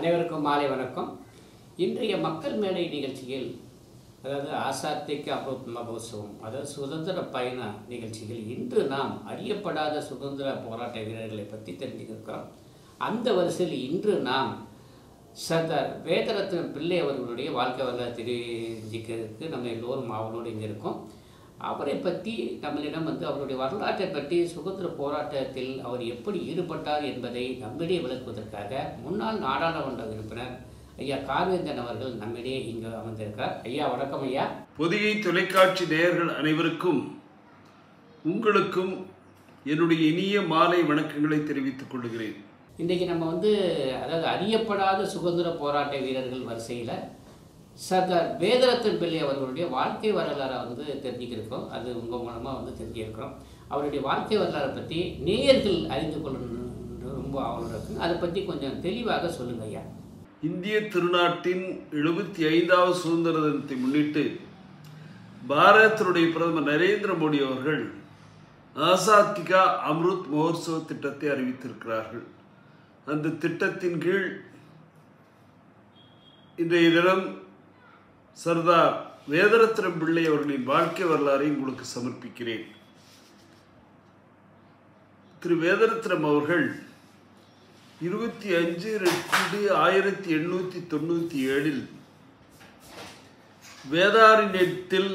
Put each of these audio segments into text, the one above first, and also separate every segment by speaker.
Speaker 1: அனைவருக்கும் மாலை வணக்கம் இன்றைய மக்கள் மேடை நிகழ்ச்சியில் அதாவது ஆசாத்திக்கு அமிர்த் மகோத்சவம் அதாவது சுதந்திர பயண நிகழ்ச்சிகள் இன்று நாம் அறியப்படாத சுதந்திர போராட்ட வீரர்களை பற்றி தெரிஞ்சுக்கிறோம் அந்த வரிசையில் இன்று நாம் சர்தார் வேதரத்ன பிள்ளை அவர்களுடைய வாழ்க்கை வரலாறு தெரிஞ்சுக்கிறதுக்கு நம்ம எல்லோரும் அவரோடு இங்கே இருக்கோம் அவரை பற்றி நம்மளிடம் வந்து அவருடைய வரலாற்றை பற்றி சுதந்திர போராட்டத்தில் அவர் எப்படி ஈடுபட்டார் என்பதை நம்மிடையே விளக்குவதற்காக முன்னாள் நாடாளுமன்ற உறுப்பினர் ஐயா கார்வேந்தன் அவர்கள் நம்மிடையே இங்கு அமர்ந்திருக்கிறார் ஐயா வணக்கம் ஐயா
Speaker 2: பொதிகை தொலைக்காட்சி நேயர்கள் அனைவருக்கும் உங்களுக்கும் என்னுடைய இனிய மாலை வணக்கங்களை தெரிவித்துக் கொள்கிறேன்
Speaker 1: இன்றைக்கி நம்ம வந்து அதாவது அறியப்படாத சுதந்திர போராட்ட வீரர்கள் வரிசையில் சர்தார் வேதரத்தன் பிள்ளை அவர்களுடைய வாழ்க்கை வரலாறை வந்து தெரிஞ்சுக்கிருக்கோம் அது உங்கள் மூலமாக வந்து தெரிஞ்சிருக்கிறோம் அவருடைய வாழ்க்கை வரலாறை பற்றி நேயர்கள் அறிந்து கொள்ளணும்னு ரொம்ப ஆவலம் இருக்கு அதை பற்றி கொஞ்சம் தெளிவாக சொல்லுங்க ஐயா
Speaker 2: இந்திய திருநாட்டின் எழுபத்தி ஐந்தாவது சுதந்திர தினத்தை முன்னிட்டு பாரதத்தினுடைய பிரதமர் நரேந்திர மோடி அவர்கள் ஆசாத்திகா அம்ருத் மகோத்சவ திட்டத்தை அறிவித்திருக்கிறார்கள் அந்த திட்டத்தின் கீழ் இன்றைய தினம் சர்தார் வேதரத்னம் பிள்ளை அவர்களின் வாழ்க்கை வரலாறை உங்களுக்கு சமர்ப்பிக்கிறேன் திரு வேதரத்னம் அவர்கள் இருபத்தி அஞ்சு ரெண்டு ஆயிரத்தி எண்ணூற்றி தொண்ணூற்றி ஏழில் வேதாரண்யத்தில்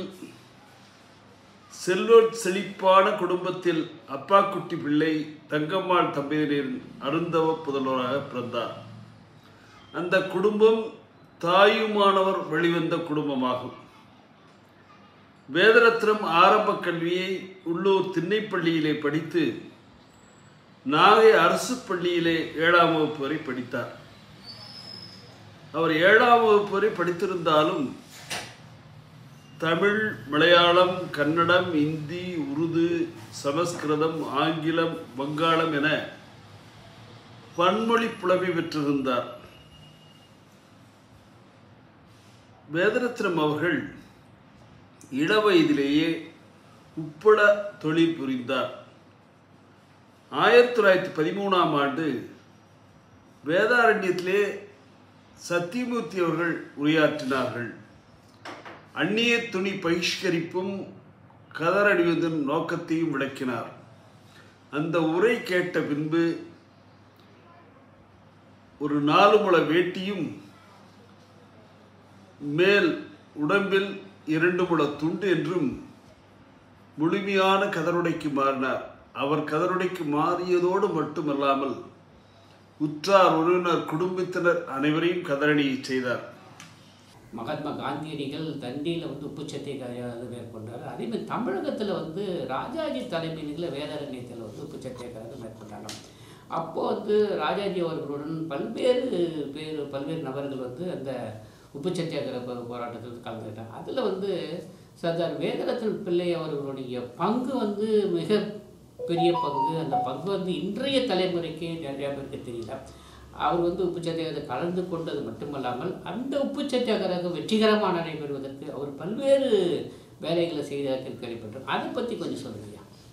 Speaker 2: செல்வ செழிப்பான குடும்பத்தில் அப்பாக்குட்டி பிள்ளை தங்கம்மாள் தம்பதியரின் அருந்தவ புதல்வராக பிறந்தார் அந்த குடும்பம் தாயுமானவர் வெளிவந்த குடும்பமாகும் வேதரத்னம் ஆரம்ப கல்வியை உள்ளூர் திண்ணைப்பள்ளியிலே படித்து நாகை அரசு பள்ளியிலே ஏழாம் வகுப்பு வரை படித்தார் அவர் ஏழாம் வகுப்பு வரை படித்திருந்தாலும் தமிழ் மலையாளம் கன்னடம் இந்தி உருது சமஸ்கிருதம் ஆங்கிலம் வங்காளம் என பன்மொழி புலமை பெற்றிருந்தார் வேதரத்னம் அவர்கள் இளவயதிலேயே உப்பள தொழில் புரிந்தார் ஆயிரத்தி தொள்ளாயிரத்தி பதிமூணாம் ஆண்டு வேதாரண்யத்திலே சத்தியமூர்த்தி அவர்கள் உரையாற்றினார்கள் அந்நிய துணி பகிஷ்கரிப்பும் கதறடிவதன் நோக்கத்தையும் விளக்கினார் அந்த உரை கேட்ட பின்பு ஒரு நாலு முள வேட்டியும் மேல் உடம்பில் இரண்டு முள துண்டு என்றும் முழுமையான கதருடைக்கு மாறினார் அவர் கதருடைக்கு மாறியதோடு மட்டுமல்லாமல் உற்றார் உறவினர் குடும்பத்தினர் அனைவரையும் கதரணியை செய்தார்
Speaker 1: மகாத்மா காந்தியடிகள் தண்டியில் வந்து உப்பு சத்தியாகிரகம் மேற்கொண்டார் அதே மாதிரி தமிழகத்தில் வந்து ராஜாஜி தலைமையில் வேதாரண்யத்தில் வந்து உப்பு சத்தியாகிரகம் மேற்கொண்டாங்க அப்போ வந்து ராஜாஜி அவர்களுடன் பல்வேறு பேர் பல்வேறு நபர்கள் வந்து அந்த உப்பு சத்தியாகிரக போ- போராட்டத்தில் வந்து கலந்துக்கிட்டாங்க அதில் வந்து சர்தார் வேதரத்ன பிள்ளை அவர்களுடைய பங்கு வந்து மிக பெரிய பங்கு அந்த பங்கு வந்து இன்றைய தலைமுறைக்கு நிறைய பேருக்கு தெரியல அவர் வந்து உப்பு சத்தியாகிரகத்தை கலந்து கொண்டது மட்டுமல்லாமல் அந்த உப்பு சத்தியாகிரகம் வெற்றிகரமாக நடைபெறுவதற்கு அவர் பல்வேறு வேலைகளை செய்ததற்கு கேள்விப்பட்டோம் அதை பற்றி கொஞ்சம் சொல்லுங்கய்யா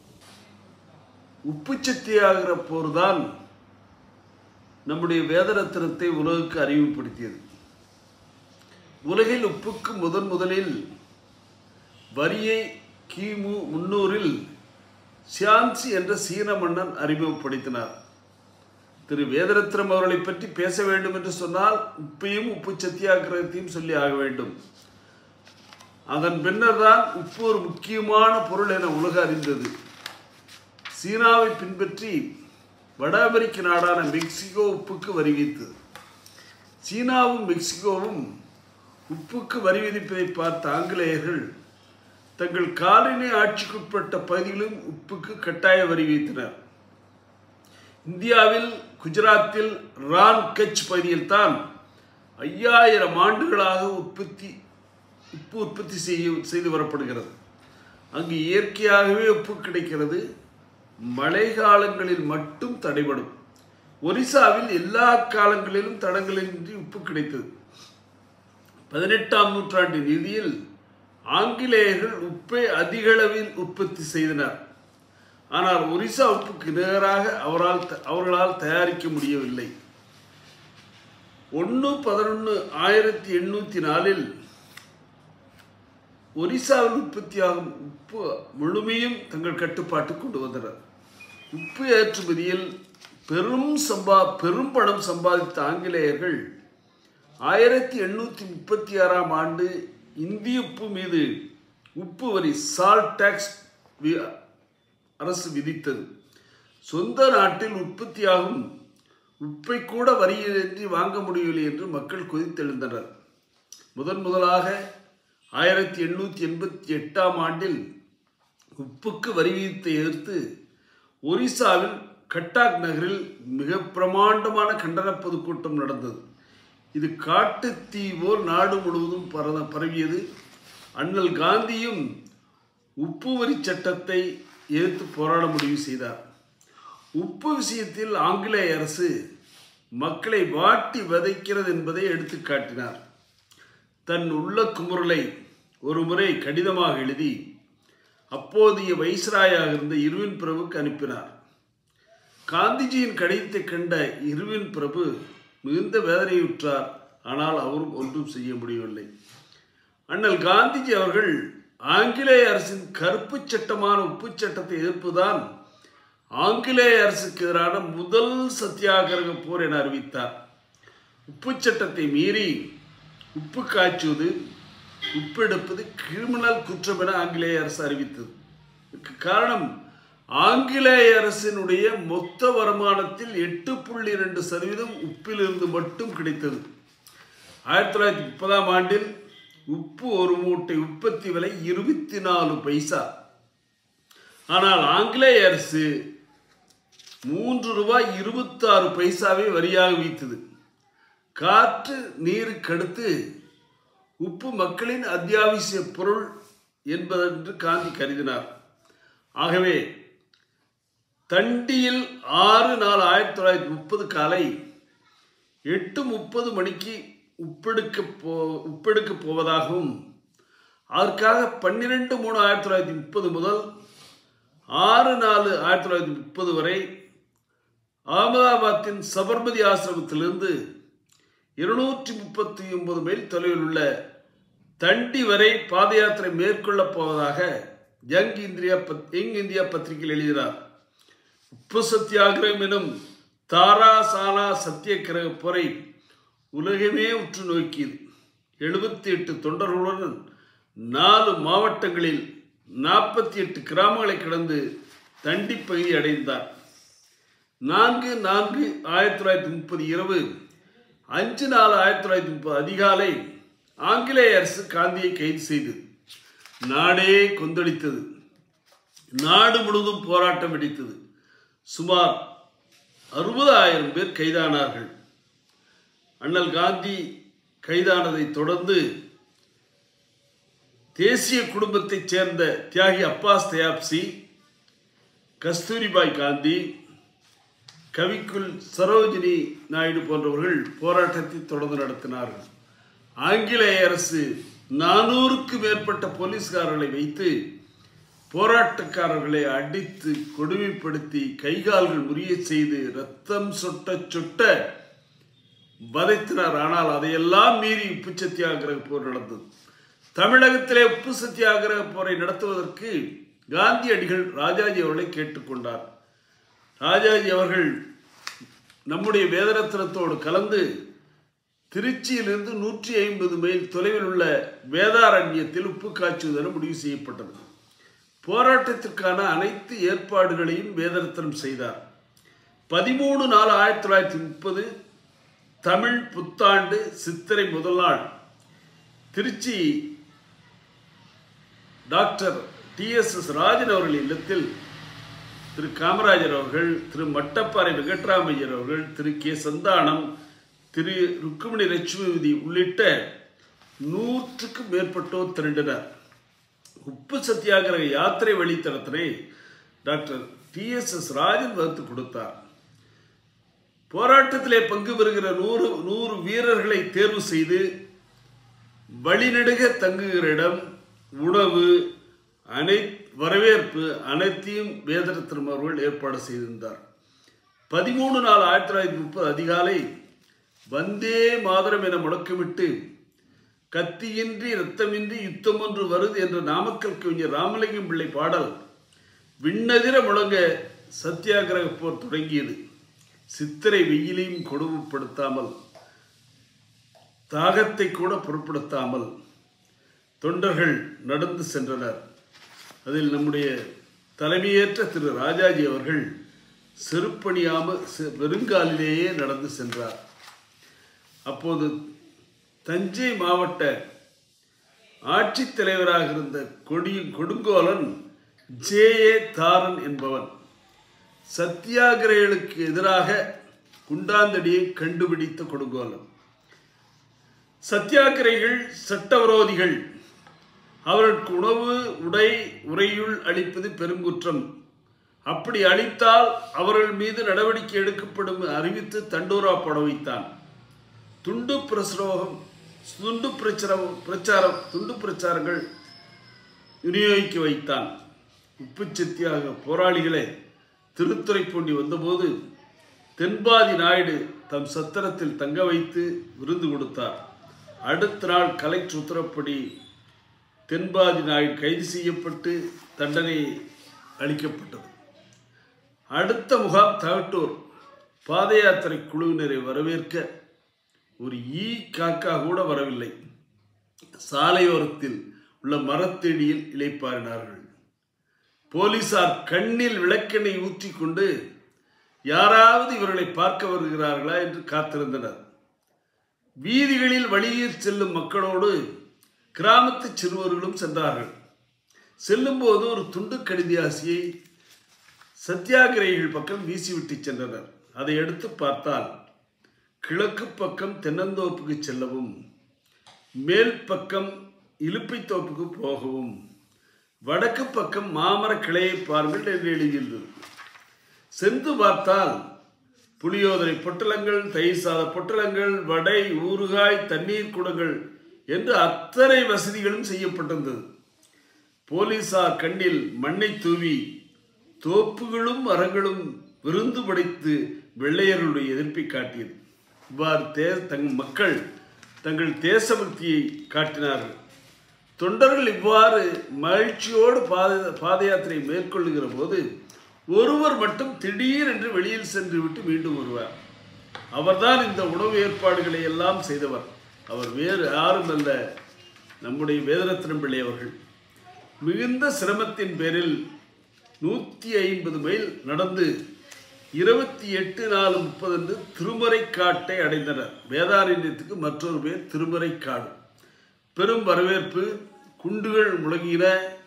Speaker 2: உப்பு சத்தியாகிற போர்தான் நம்முடைய வேதரத்தினத்தை உலகுக்கு அறிமுகப்படுத்தியது உலகில் உப்புக்கு முதன் முதலில் வரியை கிமு முன்னூறில் சியான்சி என்ற சீன மன்னன் அறிமுகப்படுத்தினார் திரு வேதரத்னம் அவர்களை பற்றி பேச வேண்டும் என்று சொன்னால் உப்பையும் உப்பு சத்தியாகிரகத்தையும் சொல்லி ஆக வேண்டும் அதன் பின்னர் தான் உப்பு ஒரு முக்கியமான பொருள் என உலக அறிந்தது சீனாவை பின்பற்றி வட அமெரிக்க நாடான மெக்சிகோ உப்புக்கு வரி விதித்தது சீனாவும் மெக்சிகோவும் உப்புக்கு வரி விதிப்பதை பார்த்த ஆங்கிலேயர்கள் தங்கள் காலனி ஆட்சிக்குட்பட்ட பகுதிகளிலும் உப்புக்கு கட்டாய வரி விதித்தனர் இந்தியாவில் குஜராத்தில் ரான் கட்ச் பகுதியில் தான் ஐயாயிரம் ஆண்டுகளாக உற்பத்தி உப்பு உற்பத்தி செய்ய செய்து வரப்படுகிறது அங்கு இயற்கையாகவே உப்பு கிடைக்கிறது மழை காலங்களில் மட்டும் தடைபடும் ஒரிசாவில் எல்லா காலங்களிலும் தடங்களின்றி உப்பு கிடைத்தது பதினெட்டாம் நூற்றாண்டின் இறுதியில் ஆங்கிலேயர்கள் உப்பை அதிக அளவில் உற்பத்தி செய்தனர் ஆனால் ஒரிசா உப்புக்கு நிகராக அவரால் த- அவர்களால் தயாரிக்க முடியவில்லை ஒன்று பதினொன்று ஆயிரத்தி எண்ணூற்றி நாலில் ஒரிசாவில் உற்பத்தியாகும் உப்பு முழுமையும் தங்கள் கட்டுப்பாட்டுக்கு கொண்டு வந்தனர் உப்பு ஏற்றுமதியில் பெரும் சம்பா பெரும் பணம் சம்பாதித்த ஆங்கிலேயர்கள் ஆயிரத்தி எண்ணூற்றி முப்பத்தி ஆறாம் ஆண்டு இந்திய உப்பு மீது உப்பு வரி சால்ட் டேக்ஸ் அரசு விதித்தது சொந்த நாட்டில் உற்பத்தியாகும் உப்பை கூட வரியின்றி வாங்க முடியவில்லை என்று மக்கள் கொதித்தெழுந்தனர் முதன் முதலாக ஆயிரத்தி எண்ணூற்றி எண்பத்தி எட்டாம் ஆண்டில் உப்புக்கு வரி விதித்தை எதிர்த்து ஒரிசாவில் கட்டாக் நகரில் மிக பிரமாண்டமான கண்டன பொதுக்கூட்டம் நடந்தது இது காட்டுத்தீ போல் நாடு முழுவதும் பரத பரவியது அண்ணல் காந்தியும் உப்பு வரி சட்டத்தை எதிர்த்து போராட முடிவு செய்தார் உப்பு விஷயத்தில் ஆங்கிலேய அரசு மக்களை வாட்டி வதைக்கிறது என்பதை எடுத்து காட்டினார் தன் உள்ள குமுறலை ஒரு முறை கடிதமாக எழுதி அப்போதைய வைஸ்ராயாக இருந்த இருவின் பிரபுக்கு அனுப்பினார் காந்திஜியின் கடிதத்தை கண்ட இருவின் பிரபு மிகுந்த வேதனையுற்றார் ஆனால் அவரும் ஒன்றும் செய்ய முடியவில்லை அண்ணல் காந்திஜி அவர்கள் ஆங்கிலேய அரசின் கருப்பு சட்டமான உப்பு சட்டத்தை எதிர்ப்புதான் ஆங்கிலேய அரசுக்கு எதிரான முதல் சத்தியாகிரக போர் என அறிவித்தார் உப்பு சட்டத்தை மீறி உப்பு காய்ச்சுவது உப்பெடுப்பது கிரிமினல் குற்றம் என ஆங்கிலேய அரசு அறிவித்தது இதுக்கு காரணம் ஆங்கிலேய அரசினுடைய மொத்த வருமானத்தில் எட்டு புள்ளி ரெண்டு சதவீதம் உப்பிலிருந்து மட்டும் கிடைத்தது ஆயிரத்தி தொள்ளாயிரத்தி முப்பதாம் ஆண்டில் உப்பு ஒரு மூட்டை உற்பத்தி விலை இருபத்தி நாலு பைசா ஆனால் ஆங்கிலேய அரசு மூன்று ரூபாய் இருபத்தாறு பைசாவை வரியாக வைத்தது காற்று நீருக்கடுத்து உப்பு மக்களின் அத்தியாவசிய பொருள் என்பதென்று காந்தி கருதினார் ஆகவே தண்டியில் ஆறு நாலு ஆயிரத்தி தொள்ளாயிரத்தி முப்பது காலை எட்டு முப்பது மணிக்கு உப்பெடுக்க போ உப்பெடுக்க போவதாகவும் அதற்காக பன்னிரெண்டு மூணு ஆயிரத்தி தொள்ளாயிரத்தி முப்பது முதல் ஆறு நாலு ஆயிரத்தி தொள்ளாயிரத்தி முப்பது வரை அகமதாபாத்தின் சபர்மதி ஆசிரமத்திலிருந்து இருநூற்றி முப்பத்தி ஒன்பது மைல் தொலைவில் உள்ள தண்டி வரை பாத யாத்திரை மேற்கொள்ளப் போவதாக யங் இந்தியா பத் யங் இந்தியா பத்திரிகையில் எழுதினார் உப்பு சத்தியாகிரகம் எனும் தாரா சானா சத்தியகிரக போரை உலகமே உற்று நோக்கியது எழுபத்தி எட்டு தொண்டர்களுடன் நாலு மாவட்டங்களில் நாற்பத்தி எட்டு கிராமங்களை கடந்து தண்டி பகுதி அடைந்தார் நான்கு நான்கு ஆயிரத்தி தொள்ளாயிரத்தி முப்பது இரவு அஞ்சு நாலு ஆயிரத்தி தொள்ளாயிரத்தி முப்பது அதிகாலை ஆங்கிலேய அரசு காந்தியை கைது செய்தது நாடே கொந்தளித்தது நாடு முழுவதும் போராட்டம் வெடித்தது சுமார் அறுபதாயிரம் பேர் கைதானார்கள் அண்ணல் காந்தி கைதானதை தொடர்ந்து தேசிய குடும்பத்தைச் சேர்ந்த தியாகி அப்பாஸ் தயாப்சி கஸ்தூரிபாய் காந்தி கவிக்குல் சரோஜினி நாயுடு போன்றவர்கள் போராட்டத்தை தொடர்ந்து நடத்தினார்கள் ஆங்கிலேய அரசு நானூறுக்கு மேற்பட்ட போலீஸ்காரர்களை வைத்து போராட்டக்காரர்களை அடித்து கொடுமைப்படுத்தி கைகால்கள் முறிய செய்து ரத்தம் சொட்ட சொட்ட வதைத்தினார் ஆனால் அதையெல்லாம் மீறி உப்பு சத்தியாகிரக போர் நடந்தது தமிழகத்திலே உப்பு சத்தியாகிரக போரை நடத்துவதற்கு காந்தியடிகள் ராஜாஜி அவர்களை கேட்டுக்கொண்டார் ராஜாஜி அவர்கள் நம்முடைய வேதரத்னத்தோடு கலந்து திருச்சியிலிருந்து நூற்றி ஐம்பது மைல் தொலைவில் உள்ள வேதாரண்யத்தில் உப்பு காய்ச்சுவதென முடிவு செய்யப்பட்டது போராட்டத்திற்கான அனைத்து ஏற்பாடுகளையும் வேதரத்னம் செய்தார் பதிமூணு நாலு ஆயிரத்தி தொள்ளாயிரத்தி முப்பது தமிழ் புத்தாண்டு சித்திரை முதல் நாள் திருச்சி டாக்டர் டிஎஸ்எஸ் ராஜன் அவர்கள் இல்லத்தில் திரு காமராஜர் அவர்கள் திரு மட்டப்பாறை வெங்கட்ராமையர் அவர்கள் திரு கே சந்தானம் திரு ருக்குமணி லட்சுமிபதி உள்ளிட்ட நூற்றுக்கும் மேற்பட்டோர் திரண்டினர் உப்பு சத்தியாகிரக யாத்திரை வழித்தடத்தினை டாக்டர் டிஎஸ்எஸ் ராஜன் வகுத்து கொடுத்தார் போராட்டத்திலே பங்கு பெறுகிற நூறு நூறு வீரர்களை தேர்வு செய்து வழிநெடுக தங்குகிற இடம் உணவு அனை வரவேற்பு அனைத்தையும் வேதரத்னம் அவர்கள் ஏற்பாடு செய்திருந்தார் பதிமூணு நாள் ஆயிரத்தி தொள்ளாயிரத்தி முப்பது அதிகாலை வந்தே மாதரம் என முழக்கமிட்டு கத்தியின்றி இரத்தமின்றி யுத்தம் ஒன்று வருது என்ற நாமக்கல் கவிஞர் ராமலிங்கம் பிள்ளை பாடல் விண்ணதிர முழங்க சத்தியாகிரக போர் தொடங்கியது சித்திரை வெயிலையும் கொடுமைப்படுத்தாமல் தாகத்தை கூட பொருட்படுத்தாமல் தொண்டர்கள் நடந்து சென்றனர் அதில் நம்முடைய தலைமையேற்ற திரு ராஜாஜி அவர்கள் செருப்பணியாமல் செ- வெறுங்காலிலேயே நடந்து சென்றார் அப்போது தஞ்சை மாவட்ட ஆட்சித்தலைவராக இருந்த கொடி கொடுங்கோலன் ஜே ஏ தாரன் என்பவன் சத்தியாகிரகிகளுக்கு எதிராக குண்டாந்தடியை கண்டுபிடித்த கொடுங்கோலன் சத்தியாகிரகிகள் சட்டவிரோதிகள் அவர்களுக்கு உணவு உடை உறையுள் அளிப்பது பெருங்குற்றம் அப்படி அளித்தால் அவர்கள் மீது நடவடிக்கை எடுக்கப்படும் அறிவித்து தண்டூரா போட வைத்தான் துண்டு பிரசுரோகம் துண்டு பிரச்சாரம் பிரச்சாரம் துண்டு பிரச்சாரங்கள் விநியோகிக்க வைத்தான் உப்பு சத்தியாக போராளிகளை திருத்துறைப்பூண்டி வந்தபோது தென்பாதி நாயுடு தம் சத்திரத்தில் தங்க வைத்து விருந்து கொடுத்தார் அடுத்த நாள் கலெக்டர் உத்தரப்படி தென்பாதி நாயுடு கைது செய்யப்பட்டு தண்டனை அளிக்கப்பட்டது அடுத்த முகாம் தகட்டூர் பாத யாத்திரை குழுவினரை வரவேற்க ஒரு ஈ காக்கா கூட வரவில்லை சாலையோரத்தில் உள்ள மரத்தடியில் இளைப்பாறினார்கள் போலீசார் கண்ணில் விளக்கெண்ணெய் ஊற்றிக்கொண்டு யாராவது இவர்களை பார்க்க வருகிறார்களா என்று காத்திருந்தனர் வீதிகளில் வழியில் செல்லும் மக்களோடு கிராமத்து சிறுவர்களும் சென்றார்கள் செல்லும்போது ஒரு துண்டு கடிதியாசியை சத்தியாகிரகிகள் பக்கம் வீசிவிட்டு சென்றனர் அதை எடுத்து பார்த்தால் கிழக்கு பக்கம் தென்னந்தோப்புக்கு செல்லவும் மேல் பக்கம் இலுப்பைத்தோப்புக்கு போகவும் வடக்கு பக்கம் மாமர கிளையை பாருங்கள் என்று எழுதியிருந்தது சென்று பார்த்தால் புளியோதரை பொட்டலங்கள் தயிர் சாத பொட்டலங்கள் வடை ஊறுகாய் தண்ணீர் குடங்கள் என்று அத்தனை வசதிகளும் செய்யப்பட்டிருந்தது போலீசார் கண்ணில் மண்ணை தூவி தோப்புகளும் மரங்களும் விருந்து படைத்து வெள்ளையர்களுடைய எதிர்ப்பை காட்டியது இவ்வாறு தே தங் மக்கள் தங்கள் தேசபக்தியை காட்டினார்கள் தொண்டர்கள் இவ்வாறு மகிழ்ச்சியோடு பாத பாத யாத்திரை மேற்கொள்ளுகிற போது ஒருவர் மட்டும் திடீரென்று வெளியில் சென்று விட்டு மீண்டும் வருவார் அவர்தான் இந்த உணவு ஏற்பாடுகளை எல்லாம் செய்தவர் அவர் வேறு யாரும் அல்ல நம்முடைய வேதரத்னம் பிள்ளை அவர்கள் மிகுந்த சிரமத்தின் பேரில் நூற்றி ஐம்பது மைல் நடந்து இருபத்தி எட்டு நாலு முப்பது அன்று திருமறைக்காட்டை அடைந்தனர் வேதாரண்யத்துக்கு மற்றொரு பேர் திருமறைக்காடு பெரும் வரவேற்பு குண்டுகள் முழங்கின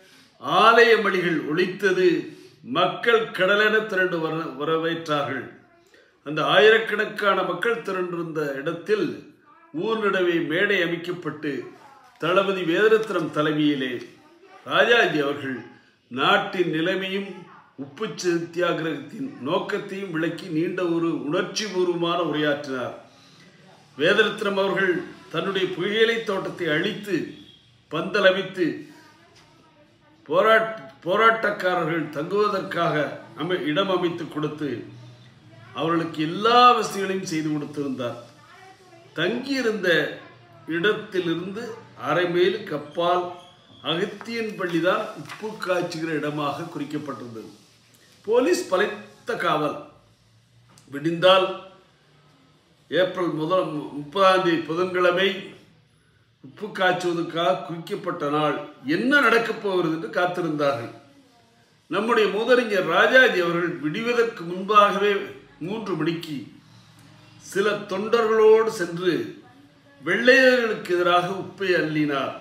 Speaker 2: ஆலய மணிகள் ஒலித்தது மக்கள் கடலென திரண்டு வர வரவேற்றார்கள் அந்த ஆயிரக்கணக்கான மக்கள் திரண்டிருந்த இடத்தில் ஊர் நடுவே மேடை அமைக்கப்பட்டு தளபதி வேதரத்னம் தலைமையிலே ராஜாஜி அவர்கள் நாட்டின் நிலைமையும் உப்பு சத்தியாகிரகத்தின் நோக்கத்தையும் விளக்கி நீண்ட ஒரு உணர்ச்சி பூர்வமான உரையாற்றினார் வேதரத்னம் அவர்கள் தன்னுடைய புகையிலை தோட்டத்தை அழித்து பந்தலமைத்து போராட் போராட்டக்காரர்கள் தங்குவதற்காக அமை இடம் அமைத்து கொடுத்து அவர்களுக்கு எல்லா வசதிகளையும் செய்து கொடுத்திருந்தார் தங்கியிருந்த இடத்திலிருந்து அரை மைலுக்கு அப்பால் அகத்தியன் பள்ளிதான் உப்பு காய்ச்சுகிற இடமாக குறிக்கப்பட்டிருந்தது போலீஸ் பலைத்த காவல் விடிந்தால் ஏப்ரல் முதல் முப்பதாம் தேதி புதன்கிழமை உப்பு காய்ச்சுவதற்காக குறிக்கப்பட்ட நாள் என்ன நடக்கப் போகிறது என்று காத்திருந்தார்கள் நம்முடைய மூதறிஞர் ராஜாஜி அவர்கள் விடிவதற்கு முன்பாகவே மூன்று மணிக்கு சில தொண்டர்களோடு சென்று வெள்ளையர்களுக்கு எதிராக உப்பை அள்ளினார்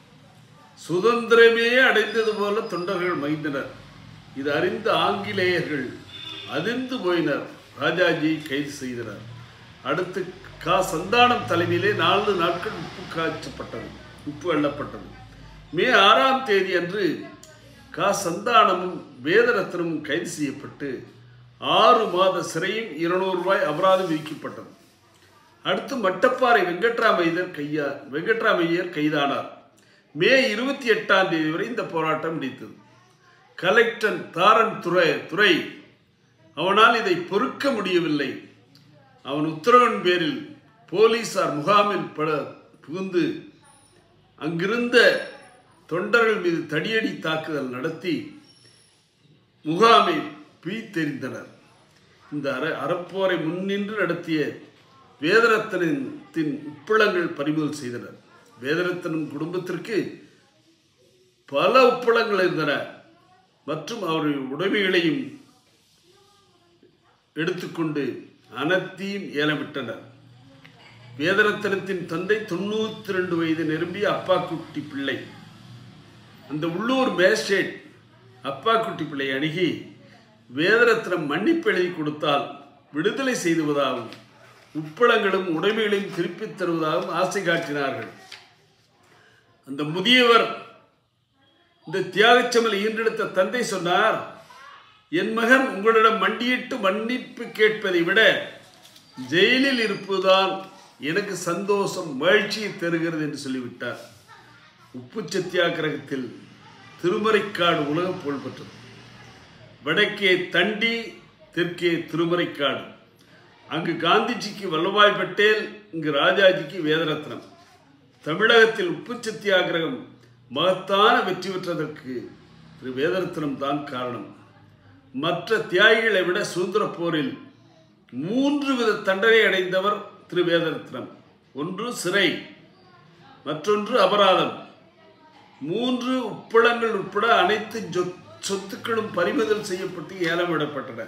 Speaker 2: சுதந்திரமே அடைந்தது போல தொண்டர்கள் மகிழ்ந்தனர் இது அறிந்த ஆங்கிலேயர்கள் அதிர்ந்து போயினர் ராஜாஜியை கைது செய்தனர் அடுத்து கா சந்தானம் தலைமையிலே நாலு நாட்கள் உப்பு காய்ச்சப்பட்டது உப்பு அள்ளப்பட்டது மே ஆறாம் தேதி அன்று கா சந்தானமும் வேதரத்னமும் கைது செய்யப்பட்டு ஆறு மாத சிறையும் இருநூறு ரூபாய் அபராதம் விதிக்கப்பட்டது அடுத்து மட்டப்பாறை வெங்கட்ராமையர் கையா வெங்கட்ராமையர் கைதானார் மே இருபத்தி எட்டாம் தேதி வரை இந்த போராட்டம் நீடித்தது கலெக்டர் தாரன் துறை துறை அவனால் இதை பொறுக்க முடியவில்லை அவன் உத்தரவின் பேரில் போலீசார் முகாமில் பல புகுந்து அங்கிருந்த தொண்டர்கள் மீது தடியடி தாக்குதல் நடத்தி முகாமை பிய்த்தெறிந்தனர் இந்த அற அறப்போரை முன்னின்று நடத்திய வேதரத்தனத்தின் உப்பளங்கள் பறிமுதல் செய்தனர் வேதரத்தனம் குடும்பத்திற்கு பல உப்பளங்கள் இருந்தன மற்றும் அவருடைய உடைமைகளையும் எடுத்துக்கொண்டு அனைத்தையும் ஏலமிட்டனர் வேதரத்தனத்தின் தந்தை தொண்ணூத்தி ரெண்டு வயது நிரம்பிய அப்பா குட்டி பிள்ளை அந்த உள்ளூர் மேஜிஸ்ட்ரேட் அப்பா குட்டி பிள்ளை அணுகி வேதரத்னம் மன்னிப்பு எழுதி கொடுத்தால் விடுதலை செய்துவதாகவும் உப்பளங்களும் உடைமைகளையும் திருப்பித் தருவதாகவும் ஆசை காட்டினார்கள் அந்த முதியவர் இந்த தியாகச்சமலை ஈன்றெடுத்த தந்தை சொன்னார் என் மகன் உங்களிடம் மண்டியிட்டு மன்னிப்பு கேட்பதை விட ஜெயிலில் இருப்பதுதான் எனக்கு சந்தோஷம் மகிழ்ச்சியை தருகிறது என்று சொல்லிவிட்டார் உப்பு சத்தியாகிரகத்தில் திருமறைக்காடு உலகம் புகழ்பெற்றது வடக்கே தண்டி தெற்கே திருமறைக்காடு அங்கு காந்திஜிக்கு வல்லபாய் பட்டேல் இங்கு ராஜாஜிக்கு வேதரத்னம் தமிழகத்தில் உப்பு சத்தியாகிரகம் மகத்தான வெற்றி பெற்றதற்கு திரு வேதரத்னம் தான் காரணம் மற்ற தியாகிகளை விட சுதந்திர போரில் மூன்று வித தண்டனை அடைந்தவர் திரு வேதரத்னம் ஒன்று சிறை மற்றொன்று அபராதம் மூன்று உப்பளங்கள் உட்பட அனைத்து சொத்- சொத்துக்களும் பறிமுதல் செய்யப்பட்டு ஏலமிடப்பட்டன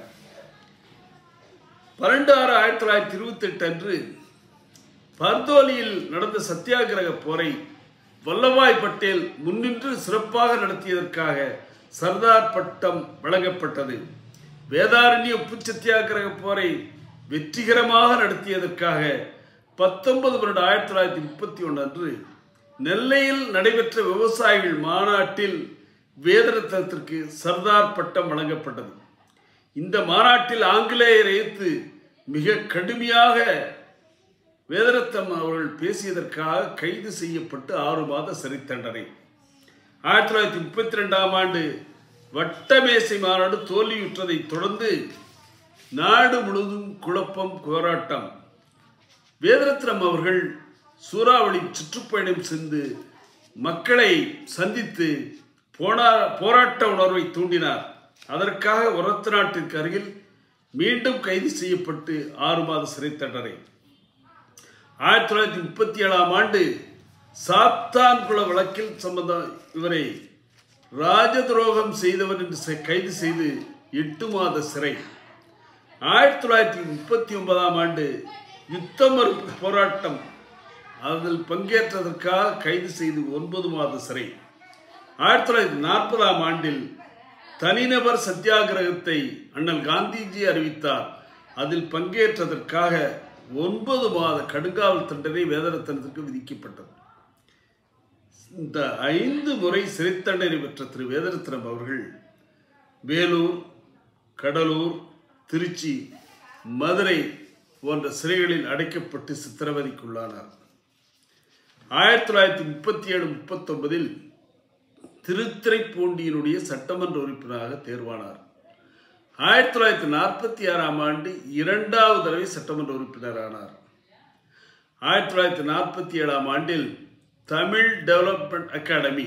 Speaker 2: பன்னெண்டு ஆறு ஆயிரத்தி தொள்ளாயிரத்தி இருபத்தி எட்டு அன்று பர்தோலியில் நடந்த சத்தியாகிரக போரை வல்லபாய் பட்டேல் முன்னின்று சிறப்பாக நடத்தியதற்காக சர்தார் பட்டம் வழங்கப்பட்டது வேதாரண்ய உப்பு சத்தியாகிரக போரை வெற்றிகரமாக நடத்தியதற்காக பத்தொன்பது பன்னெண்டு ஆயிரத்தி தொள்ளாயிரத்தி முப்பத்தி ஒன்று அன்று நெல்லையில் நடைபெற்ற விவசாயிகள் மாநாட்டில் வேதரத்னத்திற்கு சர்தார் பட்டம் வழங்கப்பட்டது இந்த மாநாட்டில் ஆங்கிலேயர் எதிர்த்து மிக கடுமையாக வேதரத்னம் அவர்கள் பேசியதற்காக கைது செய்யப்பட்டு ஆறு மாத சிறை தண்டனை ஆயிரத்தி தொள்ளாயிரத்தி முப்பத்தி ரெண்டாம் ஆண்டு வட்டமேசை மாநாடு தோல்வியுற்றதைத் தொடர்ந்து நாடு முழுவதும் குழப்பம் போராட்டம் வேதரத்னம் அவர்கள் சூறாவளி சுற்றுப்பயணம் சென்று மக்களை சந்தித்து போனா போராட்ட உணர்வை தூண்டினார் அதற்காக உரத்து நாட்டிற்கு அருகில் மீண்டும் கைது செய்யப்பட்டு ஆறு மாத சிறை தண்டனை ஆயிரத்தி தொள்ளாயிரத்தி முப்பத்தி ஏழாம் ஆண்டு சாத்தான்குள வழக்கில் சம்பந்தம் இவரை ராஜ துரோகம் செய்தவர் என்று செ- கைது செய்து எட்டு மாத சிறை ஆயிரத்தி தொள்ளாயிரத்தி முப்பத்தி ஒன்பதாம் ஆண்டு யுத்த மறுப்பு போராட்டம் அதில் பங்கேற்றதற்காக கைது செய்து ஒன்பது மாத சிறை ஆயிரத்தி தொள்ளாயிரத்தி நாற்பதாம் ஆண்டில் தனிநபர் சத்தியாகிரகத்தை அண்ணல் காந்திஜி அறிவித்தார் அதில் பங்கேற்றதற்காக ஒன்பது மாத கடுங்காவல் தண்டனை வேதரத்தனத்திற்கு விதிக்கப்பட்டது இந்த ஐந்து முறை சிறை தண்டனை பெற்ற திரு வேதரத்னம் அவர்கள் வேலூர் கடலூர் திருச்சி மதுரை போன்ற சிறைகளில் அடைக்கப்பட்டு சித்திரவதைக்குள்ளானார் ஆயிரத்தி தொள்ளாயிரத்தி முப்பத்தி ஏழு முப்பத்தொன்பதில் திருத்துறைப்பூண்டியினுடைய சட்டமன்ற உறுப்பினராக தேர்வானார் ஆயிரத்தி தொள்ளாயிரத்தி நாற்பத்தி ஆறாம் ஆண்டு இரண்டாவது தடவை சட்டமன்ற உறுப்பினரானார் ஆயிரத்தி தொள்ளாயிரத்தி நாற்பத்தி ஏழாம் ஆண்டில் தமிழ் டெவலப்மெண்ட் அகாடமி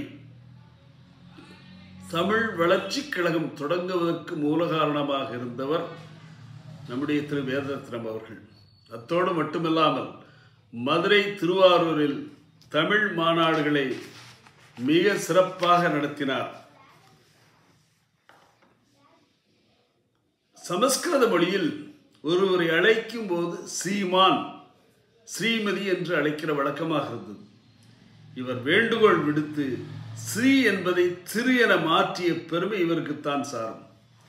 Speaker 2: தமிழ் வளர்ச்சிக் கழகம் தொடங்குவதற்கு மூல காரணமாக இருந்தவர் நம்முடைய திரு வேதரத்னம் அவர்கள் அத்தோடு மட்டுமில்லாமல் மதுரை திருவாரூரில் தமிழ் மாநாடுகளை மிக சிறப்பாக நடத்தினார் சமஸ்கிருத மொழியில் ஒருவரை அழைக்கும் போது ஸ்ரீமான் ஸ்ரீமதி என்று அழைக்கிற வழக்கமாக இருந்தது இவர் வேண்டுகோள் விடுத்து ஸ்ரீ என்பதை திரு என மாற்றிய பெருமை இவருக்குத்தான் சாரும்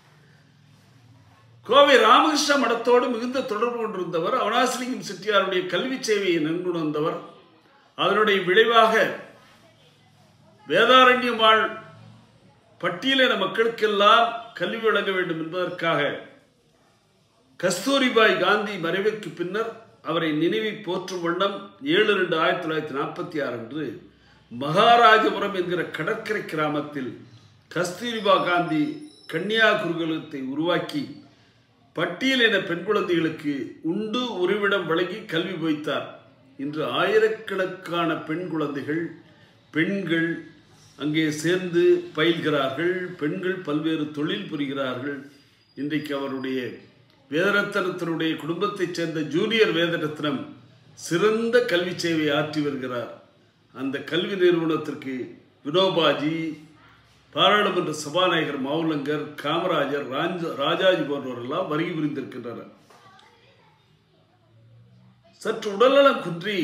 Speaker 2: கோவை ராமகிருஷ்ண மடத்தோடு மிகுந்த தொடர்பு கொண்டிருந்தவர் அவனாசிலிங்கம் செட்டியாருடைய கல்வி சேவையை நன்குணர்ந்தவர் அதனுடைய விளைவாக வேதாரண்யம் வாழ் பட்டியலின மக்களுக்கெல்லாம் கல்வி வழங்க வேண்டும் என்பதற்காக கஸ்தூரிபாய் காந்தி மறைவுக்கு பின்னர் அவரை நினைவை போற்றும் வண்ணம் ஏழு ரெண்டு ஆயிரத்தி தொள்ளாயிரத்தி நாற்பத்தி ஆறு அன்று மகாராஜபுரம் என்கிற கடற்கரை கிராமத்தில் கஸ்தூரிபா காந்தி கன்னியா குருகுலத்தை உருவாக்கி பட்டியலின பெண் குழந்தைகளுக்கு உண்டு உறைவிடம் வழங்கி கல்வி போய்த்தார் இன்று ஆயிரக்கணக்கான பெண் குழந்தைகள் பெண்கள் அங்கே சேர்ந்து பயில்கிறார்கள் பெண்கள் பல்வேறு தொழில் புரிகிறார்கள் இன்றைக்கு அவருடைய வேதரத்னத்தினுடைய குடும்பத்தைச் சேர்ந்த ஜூனியர் வேதரத்னம் சிறந்த கல்வி சேவை ஆற்றி வருகிறார் அந்த கல்வி நிறுவனத்திற்கு வினோபாஜி பாராளுமன்ற சபாநாயகர் மௌலங்கர் காமராஜர் ராஜ ராஜாஜி போன்றவரெல்லாம் வருகை புரிந்திருக்கின்றனர் சற்று உடல்நலம் குன்றி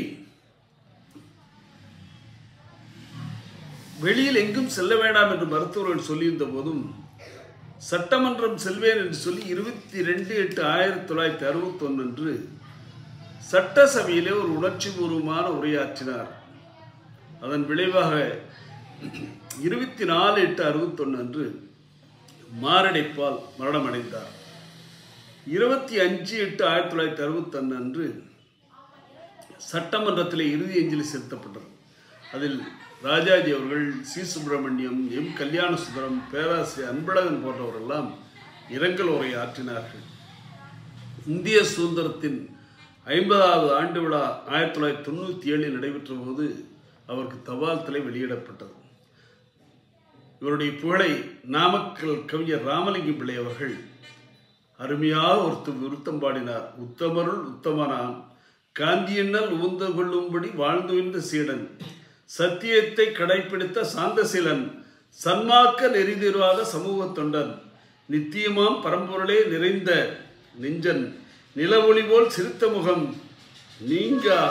Speaker 2: வெளியில் எங்கும் செல்ல வேண்டாம் என்று மருத்துவர்கள் சொல்லியிருந்த போதும் சட்டமன்றம் செல்வேன் என்று சொல்லி இருபத்தி ரெண்டு எட்டு ஆயிரத்தி தொள்ளாயிரத்தி அறுபத்தி ஒன்று அன்று சட்டசபையிலே ஒரு உணர்ச்சி பூர்வமான உரையாற்றினார் அதன் விளைவாக இருபத்தி நாலு எட்டு அறுபத்தொன்று அன்று மாரடைப்பால் மரணமடைந்தார் இருபத்தி அஞ்சு எட்டு ஆயிரத்தி தொள்ளாயிரத்தி அறுபத்தொன்று அன்று சட்டமன்றத்தில் இறுதி அஞ்சலி செலுத்தப்பட்டது அதில் ராஜாஜி அவர்கள் சி சுப்பிரமணியம் எம் கல்யாண சுந்தரம் பேராசிரியர் அன்பழகன் போன்றவரெல்லாம் இரங்கல் உரை ஆற்றினார்கள் இந்திய சுதந்திரத்தின் ஐம்பதாவது ஆண்டு விழா ஆயிரத்தி தொள்ளாயிரத்தி தொண்ணூற்றி ஏழில் நடைபெற்ற போது அவருக்கு தபால் தலை வெளியிடப்பட்டது இவருடைய புகழை நாமக்கல் கவிஞர் ராமலிங்கம் பிள்ளை அவர்கள் அருமையாக ஒருத்த விருத்தம் பாடினார் உத்தமருள் உத்தமனான் காந்தியண்ணல் உந்த கொள்ளும்படி வாழ்ந்து வந்த சீடன் சத்தியத்தை கடைப்பிடித்த சாந்தசீலன் சன்மார்க்க நெறிதிருவாத சமூக தொண்டன் நித்தியமாம் பரம்பொருளே நிறைந்த நெஞ்சன் நிலவொளி போல் சிரித்த முகம் நீங்கா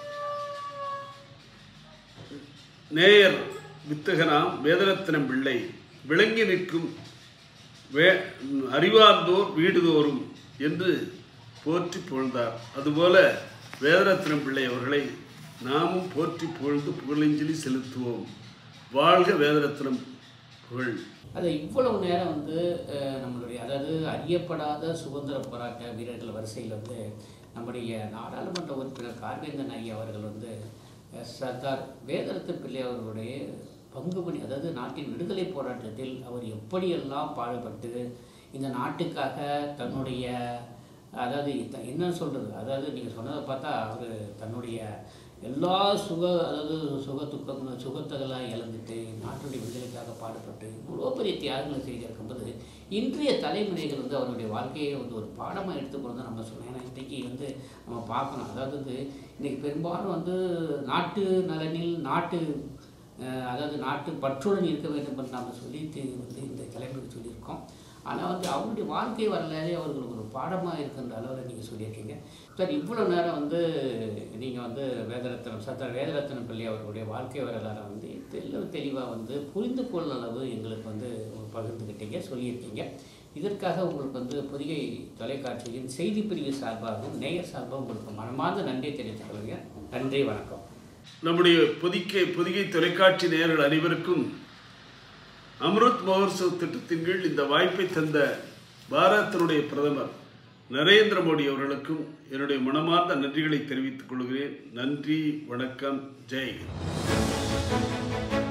Speaker 2: நேயர் வித்தகனாம் வேதரத்னம் பிள்ளை விளங்கி நிற்கும் வே அறிவார்ந்தோர் வீடுதோறும் என்று போற்றி புகழ்ந்தார் அதுபோல வேதரத்னம் பிள்ளை அவர்களை நாமும் போற்றி புகழ்ந்து புகழஞ்சலி செலுத்துவோம் வாழ்க வேதரத்னம் புகழ்
Speaker 1: அது இவ்வளவு நேரம் வந்து அஹ், நம்மளுடைய அதாவது அறியப்படாத சுதந்திர போராட்ட வீரர்கள் வரிசையில் வந்து நம்முடைய நாடாளுமன்ற உறுப்பினர் கார்வேந்தன் ஐயா அவர்கள் வந்து அஹ், சர்தார் வேதரத்து பிள்ளை அவர்களுடைய பங்குபணி அதாவது நாட்டின் விடுதலை போராட்டத்தில் அவர் எப்படியெல்லாம் பாடுபட்டு இந்த நாட்டுக்காக தன்னுடைய அதாவது த- என்ன சொல்கிறது அதாவது நீங்கள் சொன்னதை பார்த்தா அவர் தன்னுடைய எல்லா சுக அதாவது சுக துக்கம் சுகத்தெல்லாம் இழந்துட்டு நாட்டுடைய விடுதலைக்காக பாடுபட்டு இவ்வளோ பெரிய தியாகங்களை செய்திருக்கும்போது இன்றைய தலைமுறைகள் வந்து அவருடைய வாழ்க்கையை வந்து ஒரு பாடமாக எடுத்துக்கொண்டு தான் நம்ம சொல்லணும் ஏன்னா இன்றைக்கி வந்து நம்ம பார்க்கணும் அதாவது வந்து இன்றைக்கி பெரும்பாலும் வந்து நாட்டு நலனில் நாட்டு அஹ், அதாவது நாட்டு பற்றுடன் இருக்க வேண்டும் என்று நாம் சொல்லி தி- வந்து இந்த தலைமுறைக்கு சொல்லியிருக்கோம் ஆனால் வந்து அவருடைய வாழ்க்கை வரலாறே அவர்களுக்கு ஒரு பாடமாக இருக்கின்ற அளவில் நீங்கள் சொல்லியிருக்கீங்க சார் இவ்வளோ நேரம் வந்து நீங்கள் வந்து வேதரத்னம் சர்தார் வேதரத்னம் பிள்ளை அவர்களுடைய வாழ்க்கை வரலாறை வந்து தெல்ல தெளிவாக வந்து புரிந்து கொள்ள அளவு எங்களுக்கு வந்து பகிர்ந்துக்கிட்டீங்க சொல்லியிருக்கீங்க இதற்காக உங்களுக்கு வந்து புதிய தொலைக்காட்சியின் செய்தி பிரிவு சார்பாகவும் நேயர் சார்பாகவும் உங்களுக்கு மனமார்ந்த நன்றி தெரிவித்துக் கொள்கிறேன் நன்றி வணக்கம்
Speaker 2: நம்முடைய பொதிக்கை பொதிகை தொலைக்காட்சி நேயர்கள் அனைவருக்கும் அம்ருத் மகோத்சவ் திட்டத்தின் கீழ் இந்த வாய்ப்பை தந்த பாரதத்தினுடைய பிரதமர் நரேந்திர மோடி அவர்களுக்கும் என்னுடைய மனமார்ந்த நன்றிகளை தெரிவித்துக் கொள்கிறேன் நன்றி வணக்கம் ஜெய் ஹிந்த்.